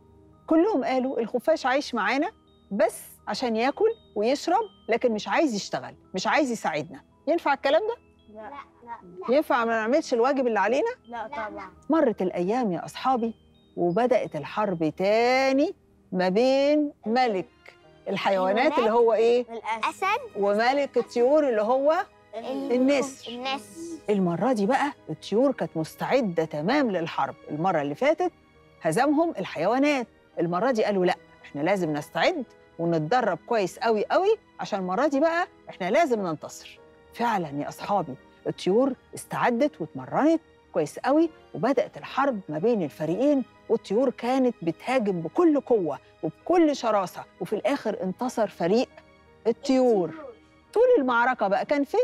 كلهم قالوا الخفاش عايش معانا بس عشان ياكل ويشرب لكن مش عايز يشتغل مش عايز يساعدنا ينفع الكلام ده لا لا ينفع ما نعملش الواجب اللي علينا لا طبعا مرت الأيام يا أصحابي وبدأت الحرب تاني ما بين ملك الحيوانات اللي هو إيه؟ أسد وملك الطيور اللي هو النسر النسر المرة دي بقى الطيور كانت مستعدة تمام للحرب المرة اللي فاتت هزمهم الحيوانات المرة دي قالوا لا احنا لازم نستعد ونتدرب كويس قوي قوي عشان المرة دي بقى احنا لازم ننتصر فعلا يا أصحابي الطيور استعدت واتمرنت كويس قوي وبدأت الحرب ما بين الفريقين والطيور كانت بتهاجم بكل قوة وبكل شراسة وفي الآخر انتصر فريق الطيور طول المعركة بقى كان فين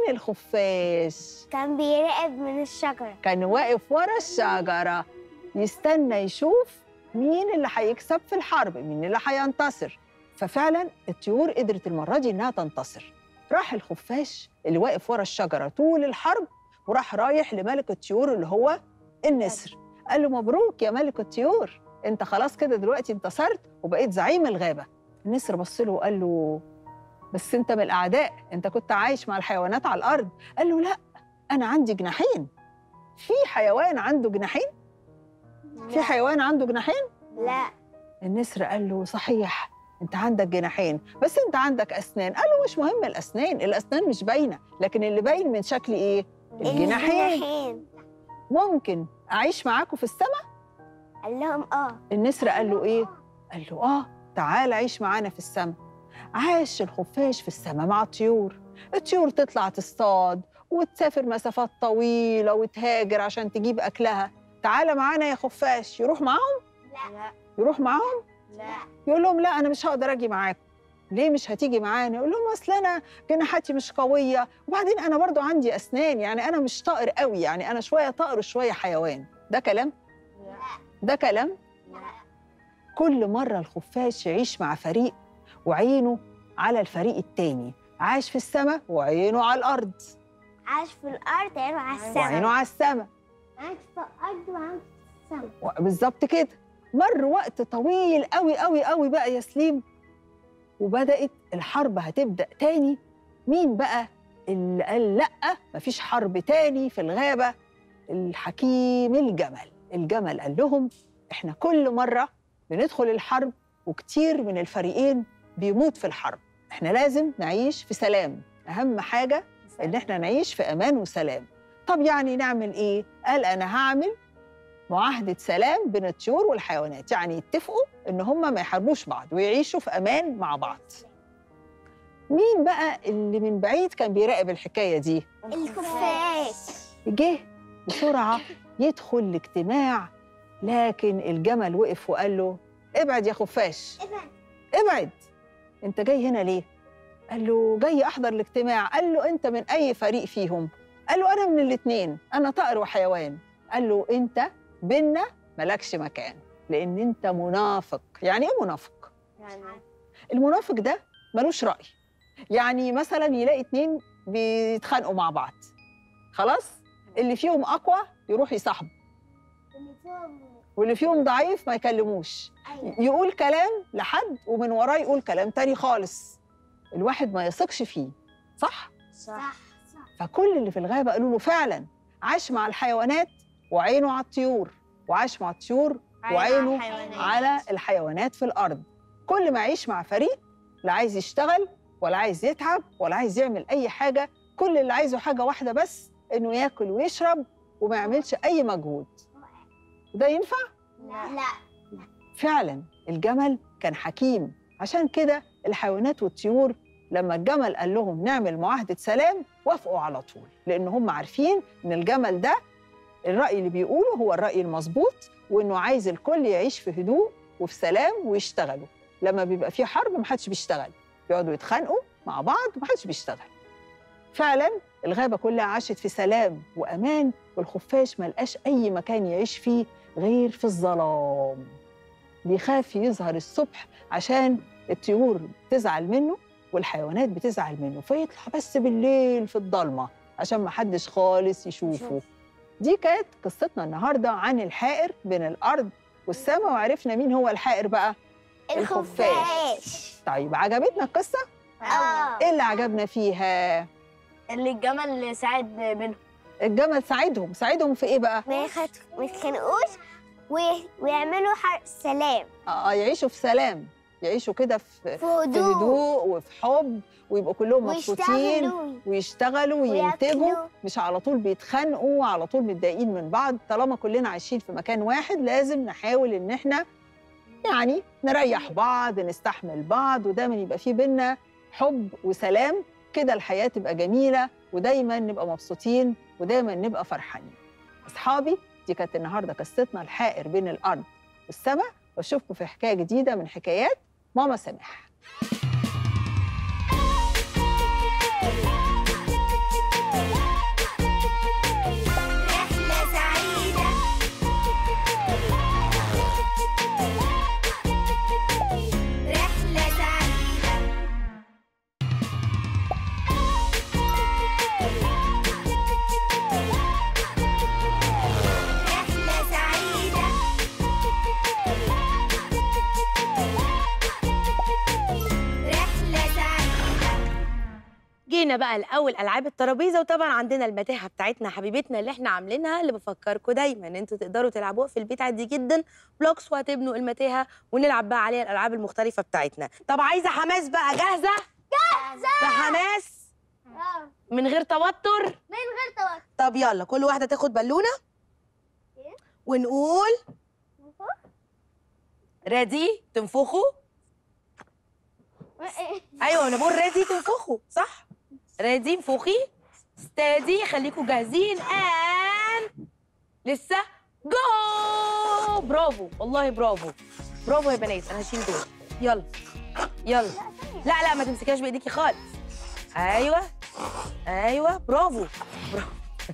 الخفاش؟ كان بيراقب من الشجرة كان واقف ورا الشجرة يستنى يشوف مين اللي هيكسب في الحرب مين اللي هينتصر ففعلا الطيور قدرت المرة دي إنها تنتصر راح الخفاش اللي واقف ورا الشجرة طول الحرب وراح رايح لملك الطيور اللي هو النسر قال له مبروك يا ملك الطيور انت خلاص كده دلوقتي انتصرت وبقيت زعيم الغابة النسر بص له وقال له بس انت من الاعداء انت كنت عايش مع الحيوانات على الارض قال له لا انا عندي جناحين في حيوان عنده جناحين في حيوان عنده جناحين لا النسر قال له صحيح انت عندك جناحين بس انت عندك اسنان قال له مش مهم الاسنان الاسنان مش باينه لكن اللي باين من شكل ايه الجناحين الجناحين ممكن اعيش معاكم في السماء قال لهم اه النسر قال له ايه قال له اه تعال عيش معانا في السماء عاش الخفاش في السماء مع الطيور الطيور تطلع تصطاد وتسافر مسافات طويلة وتهاجر عشان تجيب أكلها تعال معانا يا خفاش يروح معاهم؟ لا يروح معاهم؟ لا يقول لهم لا أنا مش هقدر أجي معاكم ليه مش هتيجي معانا؟ يقول لهم أصل أنا جناحاتي مش قوية وبعدين أنا برضو عندي أسنان يعني أنا مش طائر قوي يعني أنا شوية طائر وشوية حيوان ده كلام؟ ده كلام؟ كل مرة الخفاش يعيش مع فريق وعينه على الفريق التاني عاش في السماء وعينه على الأرض عاش في الارض عينه على وعينه السماء على السماء عاش في الارض وعاش في السماء و- بالظبط كده مر وقت طويل قوي قوي قوي بقى يا سليم وبدأت الحرب هتبدأ تاني مين بقى اللي قال لأ مفيش حرب تاني في الغابة الحكيم الجمل الجمل قال لهم احنا كل مرة بندخل الحرب وكتير من الفريقين بيموت في الحرب احنا لازم نعيش في سلام أهم حاجة إن احنا نعيش في أمان وسلام طب يعني نعمل إيه؟ قال أنا هعمل معاهدة سلام بين الطيور والحيوانات يعني يتفقوا إن هم ما يحاربوش بعض ويعيشوا في أمان مع بعض مين بقى اللي من بعيد كان بيراقب الحكاية دي؟ الخفاش جه بسرعة يدخل الاجتماع لكن الجمل وقف وقال له ابعد يا خفاش ابعد. ابعد انت جاي هنا ليه؟ قال له جاي احضر الاجتماع قال له انت من اي فريق فيهم؟ قال له انا من الاتنين انا طائر وحيوان قال له انت بينا مالكش مكان لان انت منافق يعني ايه منافق؟ المنافق ده ملوش رأي يعني مثلا يلاقي اتنين بيتخانقوا مع بعض خلاص اللي فيهم أقوى يروح يصاحبه واللي فيهم ضعيف ما يكلموش يقول كلام لحد ومن وراه يقول كلام تاني خالص الواحد ما يثقش فيه صح؟ صح فكل اللي في الغابة قالوا له فعلا عاش مع الحيوانات وعينه على الطيور وعاش مع الطيور وعينه على الحيوانات في الأرض كل ما يعيش مع فريق لا عايز يشتغل ولا عايز يتعب ولا عايز يعمل أي حاجة كل اللي عايزه حاجة واحدة بس إنه ياكل ويشرب وما يعملش أي مجهود ده ينفع؟ لا فعلا الجمل كان حكيم عشان كده الحيوانات والطيور لما الجمل قال لهم نعمل معاهدة سلام وافقوا على طول لأن هم عارفين إن الجمل ده الرأي اللي بيقوله هو الرأي المظبوط وإنه عايز الكل يعيش في هدوء وفي سلام ويشتغلوا لما بيبقى في حرب محدش بيشتغل بيقعدوا يتخانقوا مع بعض ومحدش بيشتغل فعلا الغابة كلها عاشت في سلام وأمان والخفاش ملقاش أي مكان يعيش فيه غير في الظلام بيخاف يظهر الصبح عشان الطيور بتزعل منه والحيوانات بتزعل منه فيطلع بس بالليل في الضلمة عشان ما حدش خالص يشوفه دي كانت قصتنا النهاردة عن الحائر بين الأرض والسماء وعرفنا مين هو الحائر بقى الخفاش طيب عجبتنا القصة؟ اه إيه اللي عجبنا فيها؟ اللي الجمل ساعد بينهم الجمل ساعدهم ساعدهم في إيه بقى؟ ما يخت- ما يتخانقوش وي- ويعملوا حرب سلام آه يعيشوا في سلام يعيشوا كده في في في هدوء هدوء وفي حب ويبقوا كلهم مبسوطين ويشتغلوا ويشتغلوا وينتجوا وياكلوا. مش على طول بيتخانقوا على طول متضايقين من بعض طالما كلنا عايشين في مكان واحد لازم نحاول ان احنا يعني نريح بعض نستحمل بعض ودايما يبقى في بينا حب وسلام كده الحياة تبقى جميلة ودايما نبقى مبسوطين ودايما نبقى فرحانين أصحابي دي كانت النهاردة قصتنا الحائر بين الأرض والسماء واشوفكم في حكاية جديدة من حكايات ماما سامح رحلة سعيدة رحلة سعيدة رحلة سعيدة رحلة سعيدة جينا بقى الاول العاب الترابيزه وطبعا عندنا المتاهه بتاعتنا حبيبتنا اللي احنا عاملينها اللي بفكركم دايما ان انتوا تقدروا تلعبوها في البيت عادي جدا بلوكس وهتبنوا المتاهه ونلعب بقى عليها الالعاب المختلفه بتاعتنا طب عايزه حماس بقى جاهزه جاهزه بحماس من غير توتر من غير توتر طب يلا كل واحده تاخد بالونه ونقول ريدي تنفخوا ايوه انا بقول ريدي تنفخوا صح ريدي انفخي ستادي خليكم جاهزين ان لسه جو برافو والله برافو برافو يا بنات انا هشيل دول يلا يلا لا لا ما تمسكيهاش بايديكي خالص ايوه ايوه برافو برافو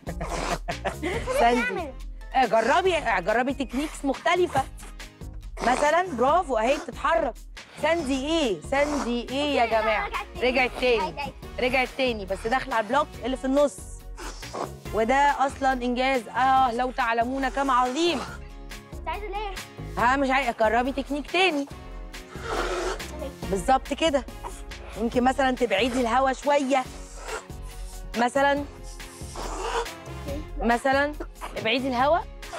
ساندي آه، جربي آه، جربي تكنيكس مختلفه مثلا برافو اهي بتتحرك ساندي ايه ساندي ايه يا جماعه رجعت تاني رجعت تاني بس داخله على البلوك اللي في النص وده اصلا انجاز اه لو تعلمون كم عظيم انت عايزه ليه؟ ها مش عايزه جربي تكنيك تاني بالظبط كده يمكن مثلا تبعدي الهوا شويه مثلا مثلا ابعدي الهوا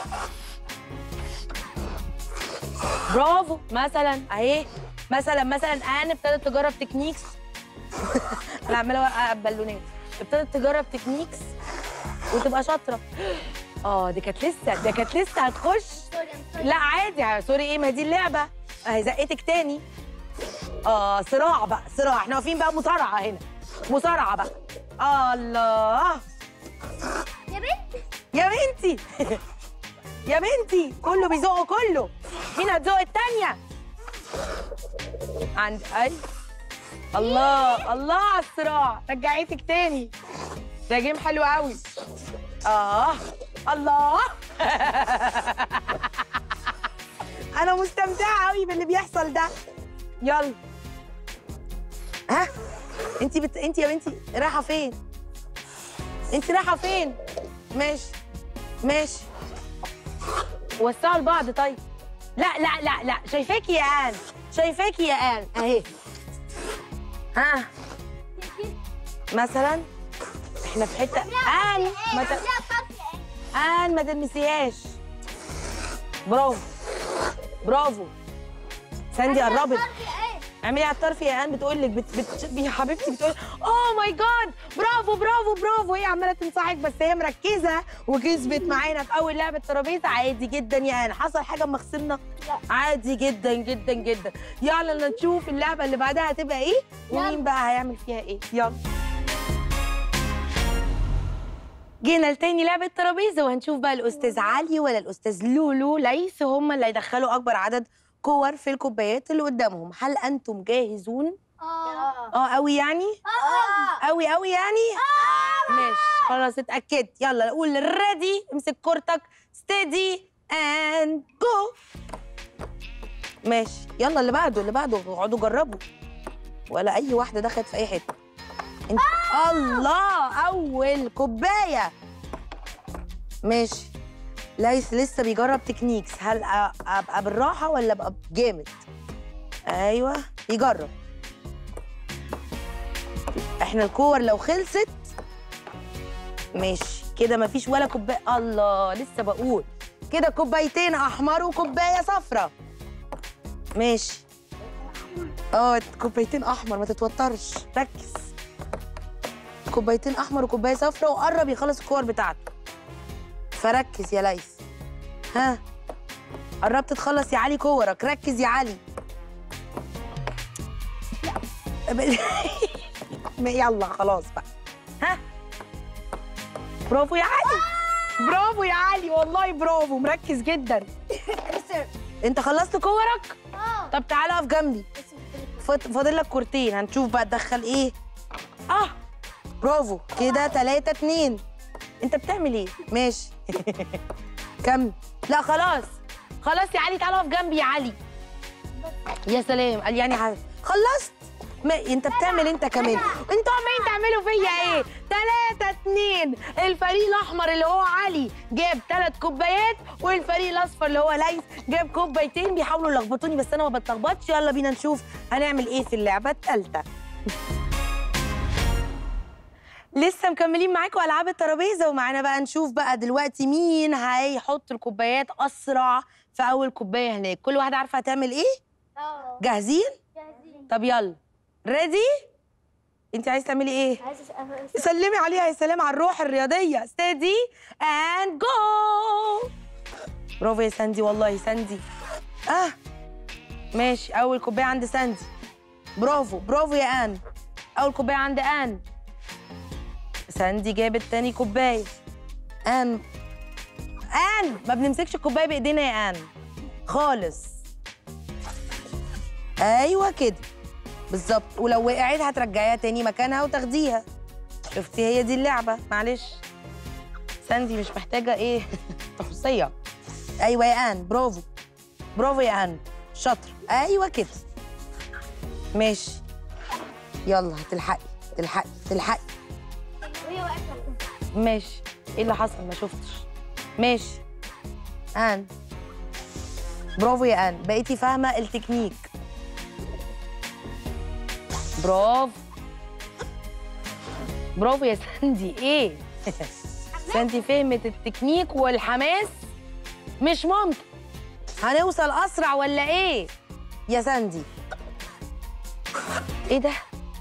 برافو مثلا اهي مثلا مثلا انا ابتدت تجرب تكنيكس انا عماله اوقع بالونات ابتدت تجرب تكنيكس وتبقى شاطره اه دي كانت لسه ده كانت لسه هتخش لا عادي سوري ايه ما دي اللعبه اهي زقتك تاني اه صراع بقى صراع احنا واقفين بقى مصارعه هنا مصارعه بقى الله يا بنت يا بنتي يا بنتي كله بيزق كله مين هتزق التانية عند اي الله الله على الصراع رجعتك تاني ده جيم حلو قوي اه الله انا مستمتعه قوي باللي بيحصل ده يلا ها انت بت... انت يا بنتي رايحه فين انت رايحه فين ماشي ماشي وسعوا لبعض طيب لا لا لا لا شايفاكي يا ان شايفاكي يا ان اهي ها مثلا احنا في حته ان ما ت... ان ما تلمسيهاش برافو برافو ساندي قربت اعملي على الطرف يا ان بتقول لك بت... بت... يا حبيبتي بتقول اوه ماي جاد برافو برافو برافو هي عماله تنصحك بس هي مركزه وكسبت معانا في اول لعبه ترابيزه عادي جدا يا ان حصل حاجه اما خسرنا عادي جدا جدا جدا يلا نشوف اللعبه اللي بعدها هتبقى ايه ومين بقى هيعمل فيها ايه يلا جينا لتاني لعبة ترابيزة وهنشوف بقى الأستاذ علي ولا الأستاذ لولو ليس هم اللي هيدخلوا أكبر عدد كور في الكوبايات اللي قدامهم هل أنتم جاهزون؟ اه اه قوي يعني؟ قوي قوي يعني؟ ماشي خلاص اتأكدت يلا نقول ريدي امسك كورتك ستيدي اند جو ماشي يلا اللي بعده اللي بعده اقعدوا جربوا ولا أي واحدة دخلت في أي حتة انت الله أول كوباية ماشي ليس لسه بيجرب تكنيكس هل أ- ابقى بالراحه ولا ابقى جامد ايوه يجرب احنا الكور لو خلصت ماشي كده مفيش ولا كوبايه الله لسه بقول كده كوبايتين احمر وكوبايه صفرا ماشي اه كوبايتين احمر ما تتوترش ركز كوبايتين احمر وكوبايه صفرا وقرب يخلص الكور بتاعته فركز يا ليث ها قربت تخلص يا علي كورك ركز يا علي لا يلا خلاص بقى ها برافو يا علي برافو يا علي والله برافو مركز جدا انت خلصت كورك اه طب تعالى اقف جنبي فاض- فاضل لك كورتين هنشوف بقى تدخل ايه اه برافو كده تلاتة اتنين انت بتعمل ايه ماشي كمل لا خلاص خلاص يا علي تعالى اقف جنبي يا علي يا سلام قال يعني ح- خلصت ما انت بتعمل انت كمان انتوا عمالين تعملوا فيا ايه تلاتة اتنين الفريق الاحمر اللي هو علي جاب تلات كوبايات والفريق الاصفر اللي هو ليث جاب كوبايتين بيحاولوا يلخبطوني بس انا ما بتلخبطش يلا بينا نشوف هنعمل ايه في اللعبه الثالثه لسه مكملين معاكم العاب الترابيزه ومعانا بقى نشوف بقى دلوقتي مين هيحط الكوبايات اسرع في اول كوبايه هناك كل واحده عارفه هتعمل ايه اه جاهزين جاهزين طب يلا ريدي انت عايزه تعملي ايه عايزه أسأل- سلمي عليها يا سلام على الروح الرياضيه ستيدي اند جو برافو يا ساندي والله ساندي اه ماشي اول كوبايه عند ساندي برافو برافو يا ان اول كوبايه عند ان ساندي جابت تاني كوبايه ان ان ما بنمسكش الكوبايه بايدينا يا ان خالص ايوه كده بالظبط ولو وقعت هترجعيها تاني مكانها وتاخديها شفتي هي دي اللعبه معلش ساندي مش محتاجه ايه تخصصيه ايوه يا ان برافو برافو يا ان شاطر ايوه كده ماشي يلا هتلحقي تلحقي تلحقي وهي واقفه ماشي ايه اللي حصل ما شفتش ماشي ان برافو يا ان بقيتي فاهمه التكنيك برافو برافو يا ساندي ايه ساندي فهمت التكنيك والحماس مش ممكن هنوصل اسرع ولا ايه يا ساندي ايه ده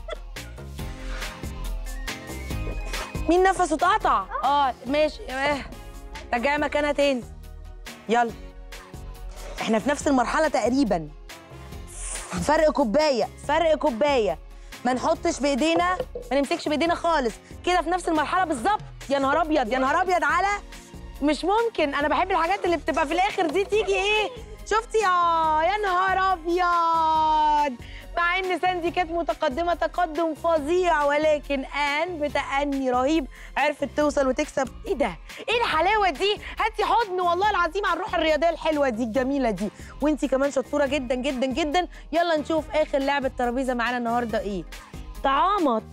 مين نفسه اتقطع اه ماشي آه. رجعي مكانها تاني يلا احنا في نفس المرحله تقريبا فرق كوبايه فرق كوبايه ما نحطش بايدينا ما نمسكش بايدينا خالص كده في نفس المرحله بالظبط يا نهار ابيض يا نهار ابيض على مش ممكن انا بحب الحاجات اللي بتبقى في الاخر دي تيجي ايه شفتي اه يا نهار ابيض مع ان ساندي كانت متقدمه تقدم فظيع ولكن ان بتأني رهيب عرفت توصل وتكسب ايه ده ايه الحلاوه دي هاتي حضن والله العظيم على الروح الرياضيه الحلوه دي الجميله دي وانتي كمان شطوره جدا جدا جدا يلا نشوف اخر لعبه ترابيزه معانا النهارده ايه طعامات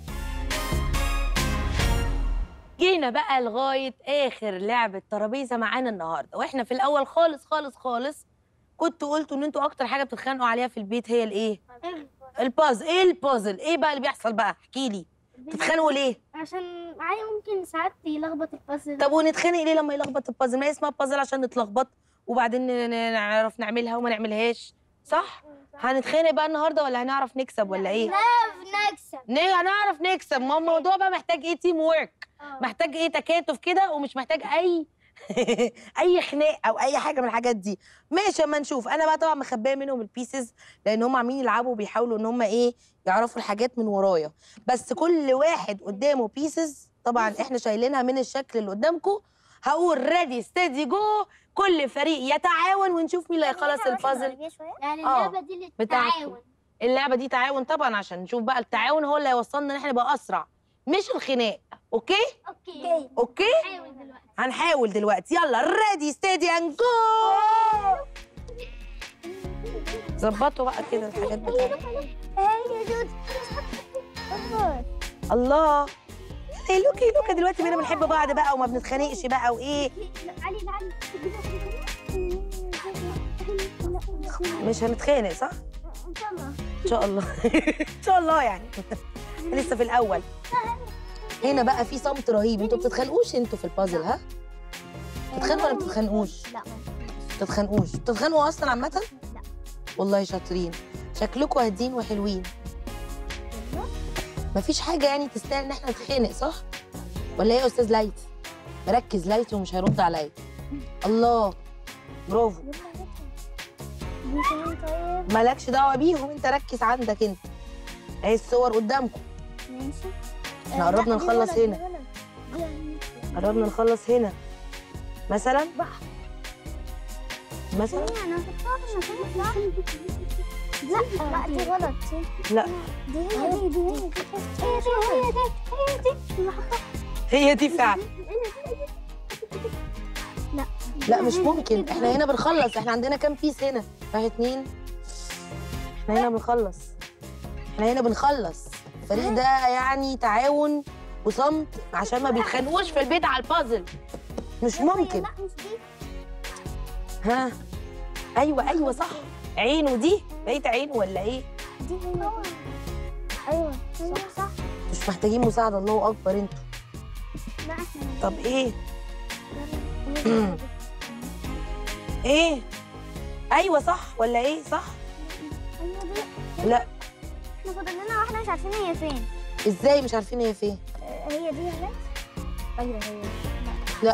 جينا بقى لغايه اخر لعبه ترابيزه معانا النهارده واحنا في الاول خالص خالص خالص كنت قلتوا ان انتوا اكتر حاجه بتتخانقوا عليها في البيت هي الايه البازل ايه البازل ايه بقى اللي بيحصل بقى احكي لي بتتخانقوا ليه عشان معايا ممكن ساعات يلخبط البازل طب ونتخانق ليه لما يلخبط البازل ما هي اسمها بازل عشان نتلخبط وبعدين ن- ن- نعرف نعملها وما نعملهاش صح هنتخانق بقى النهارده ولا هنعرف نكسب ولا ايه نكسب ن- هنعرف نكسب ما هو الموضوع بقى محتاج ايه تيم وورك محتاج ايه تكاتف كده ومش محتاج اي اي خناق او اي حاجه من الحاجات دي ماشي اما نشوف انا بقى طبعا مخبيه منهم البيسز لان هم عاملين يلعبوا وبيحاولوا ان هم ايه يعرفوا الحاجات من ورايا بس كل واحد قدامه بيسز طبعا احنا شايلينها من الشكل اللي قدامكم هقول ريدي ستيدي جو كل فريق يتعاون ونشوف مين اللي هيخلص البازل يعني آه، اللعبه دي بتاعتكم. للتعاون اللعبه دي تعاون طبعا عشان نشوف بقى التعاون هو اللي هيوصلنا ان احنا نبقى اسرع مش الخناق اوكي اوكي اوكي حاول دلوقتي هنحاول دلوقتي يلا ريدي ستيدي اند جو ظبطوا بقى كده الحاجات بتاعتكم هي جود الله ايه لوكي لوكا دلوقتي بقينا بنحب بعض بقى وما بنتخانقش بقى وايه علي علي مش هنتخانق صح ان شاء الله ان شاء الله ان شاء الله يعني لسه في الاول هنا بقى في صمت رهيب انتوا بتتخانقوش انتوا في البازل ها بتتخانقوا ولا بتتخانقوش لا بتتخانقوش بتتخانقوا اصلا عامه لا والله شاطرين شكلكم هادين وحلوين مفيش حاجه يعني تستاهل ان احنا نتخانق صح ولا ايه يا استاذ ليث مركز ليث ومش هيرد عليا الله برافو دي فين طيب مالكش دعوه بيهم انت ركز عندك انت اهي الصور قدامكم ماشي احنا قربنا نخلص هنا قربنا نخلص هنا مثلا مثلا انا لا لا دي غلط لا دي هي دي دي هي دي هي دي هي دي هي دي اللي حطها هي دي فعلا لا لا مش ممكن احنا هنا بنخلص احنا عندنا كام بيس هنا واحد اتنين احنا هنا بنخلص احنا هنا بنخلص الفريق ده يعني تعاون وصمت عشان ما بيتخانقوش في البيت على البازل مش ممكن لا مش دي ها ايوه ايوه صح عينه دي بقيت عينه ولا ايه دي هي ايوه صح صح مش محتاجين مساعده الله اكبر انتوا لا احنا طب ايه ايه ايوه صح ولا ايه صح ايوه دي لا احنا فاضل لنا واحده مش عارفين هي فين ازاي مش عارفين هي فين هي دي هناك ايوه هي لا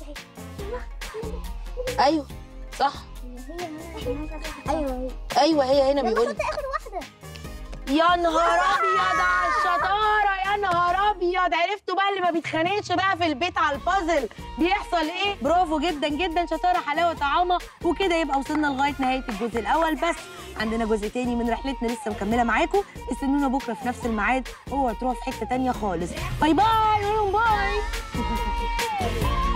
ايوه صح هي هنا ايوه هي ايوه هي هنا يلا بيقول خد اخر واحده يا نهار ابيض على الشطاره يا نهار ابيض عرفتوا بقى اللي ما بيتخانقش بقى في البيت على البازل بيحصل ايه برافو جدا جدا شطاره حلاوه طعامه وكده يبقى وصلنا لغايه نهايه الجزء الاول بس عندنا جزء تاني من رحلتنا لسه مكمله معاكم استنونا بكره في نفس الميعاد اوعوا تروحوا في حته تانيه خالص باي باي باي